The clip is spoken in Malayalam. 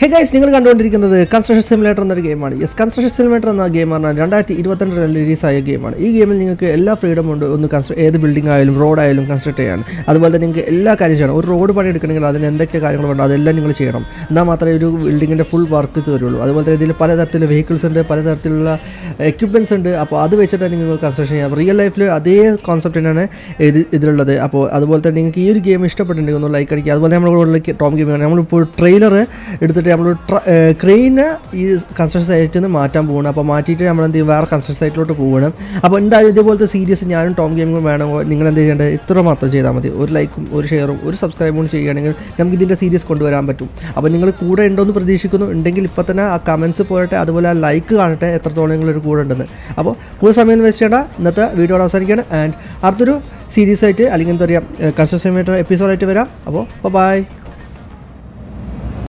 ഹേ ഗൈസ് നിങ്ങൾ കണ്ടുകൊണ്ടിരിക്കുന്നത് കൺസ്ട്രക്ഷൻ സിമുലേറ്റർ എന്നൊരു ഗെയിമാണ് യെസ് കൺസ്ട്രക്ഷൻ സിമുലേറ്റർ എന്ന ഗെയിം പറഞ്ഞാൽ രണ്ടായിരത്തി ഇരുപത്തിരണ്ട് റിലീസ് ആയ ഗെയിമാണ് ഈ ഗെയിമിൽ നിങ്ങൾക്ക് എല്ലാ ഫ്രീഡം ഉണ്ട് ഒന്ന് കൺസ്ട്ര ഏത് ബിൽഡിംഗ് ആയാലും റോഡ് ആയാലും കൺസ്ട്രക്ട് ചെയ്യാൻ അതുപോലെ തന്നെ നിങ്ങൾക്ക് എല്ലാ കാര്യം ചെയ്യണം ഒരു റോഡ് പണി എടുക്കണമെങ്കിൽ അതിന് എന്തൊക്കെ കാര്യങ്ങൾ വേണം അതെല്ലാം നിങ്ങൾ ചെയ്യണം എന്നാൽ മാത്രമേ ഒരു ബിൽഡിങ്ങിൻ്റെ ഫുൾ വർക്ക് തരുള്ളൂ അതുപോലെ തന്നെ ഇതിൽ പലതരത്തിലുള്ള വെഹിക്കിൾസ് ഉണ്ട് പലതരത്തിലുള്ള എക്യുപ്മെൻറ്റ്സ് ഉണ്ട് അപ്പോൾ അത് വെച്ചിട്ടാണ് നിങ്ങൾ കൺസ്ട്രക്ഷൻ ചെയ്യാം റിയൽ ലൈഫിൽ അതേ കോൺസെപ്റ്റ് തന്നെയാണ് ഇത് ഇതിലുള്ളത് അപ്പോൾ അതുപോലെ തന്നെ നിങ്ങൾക്ക് ഈ ഒരു ഗെയിം ഇഷ്ടപ്പെട്ടിട്ടുണ്ടെങ്കിൽ ഒന്ന് ലൈക്ക് അടിക്കുക അതുപോലെ നമ്മൾ കൂടുതൽ ടോം ഗെയിമാണ് നമ്മളിപ്പോൾ ട്രെയിലർ എടുത്തിട്ട് നമ്മൾ ക്രെയിന് ഈ കൺസ്ട്രക്ഷൻ സൈറ്റിൽ നിന്ന് മാറ്റാൻ പോകണം അപ്പോൾ മാറ്റിയിട്ട് നമ്മൾ എന്ത് ചെയ്യും വേറെ കൺസ്ട്രക്ഷൻ സൈറ്റിലോട്ട് പോകണം അപ്പോൾ എന്തായാലും ഇതുപോലത്തെ സീരീസ് ഞാനും ടോം ഗെയിമും വേണമോ നിങ്ങൾ എന്ത് ചെയ്യേണ്ടത് ഇത്ര മാത്രം ചെയ്താൽ മതി ഒരു ലൈക്കും ഒരു ഷെയറും ഒരു സബ്സ്ക്രൈബും കൂടി ചെയ്യുകയാണെങ്കിൽ നമുക്ക് ഇതിൻ്റെ സീരീസ് കൊണ്ടുവരാൻ പറ്റും അപ്പോൾ നിങ്ങൾ കൂടെ ഉണ്ടോയെന്ന് പ്രതീക്ഷിക്കുന്നു ഉണ്ടെങ്കിൽ ഇപ്പോൾ തന്നെ ആ കമൻസ് പോയിട്ട് അതുപോലെ ആ ലൈക്ക് കാണട്ടെ എത്രത്തോളം നിങ്ങളൊരു കൂടെ ഉണ്ടെന്ന് അപ്പോൾ കൂടുതൽ സമയം വേസ്റ്റ് ചെയ്യേണ്ട ഇന്നത്തെ വീഡിയോ അവസാനിക്കുകയാണ് ആൻഡ് അടുത്തൊരു സീരീസ് ആയിട്ട് അല്ലെങ്കിൽ എന്താ പറയുക കൺസ്ട്രക്ഷൻ എപ്പിസോഡായിട്ട് വരാം അപ്പോൾ ബൈ